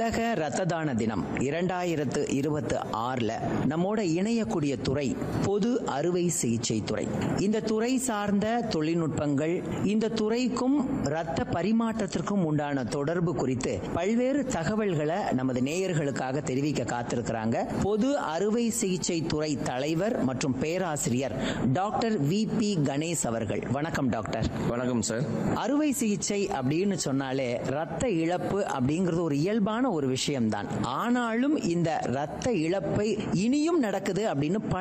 உலக இரத்த தான தினம் இரண்டாயிரத்து இருபத்தி ஆறுல நம்மோட இணையக்கூடிய துறை பொது அறுவை சிகிச்சை துறை இந்த துறை சார்ந்த தொழில்நுட்பங்கள் இந்த துறைக்கும் இரத்த பரிமாற்றத்திற்கும் உண்டான தொடர்பு குறித்து பல்வேறு தகவல்களை நமது நேயர்களுக்காக தெரிவிக்க காத்திருக்கிறாங்க பொது அறுவை சிகிச்சை துறை தலைவர் மற்றும் பேராசிரியர் டாக்டர் வி பி கணேஷ் அவர்கள் வணக்கம் டாக்டர் வணக்கம் சார் அறுவை சிகிச்சை அப்படின்னு சொன்னாலே ரத்த இழப்பு அப்படிங்கிறது ஒரு இயல்பான ஒரு விஷயம்தான் ஆனாலும் இந்த ரத்த இழப்பை இனியும் நடக்குது அப்படின்னு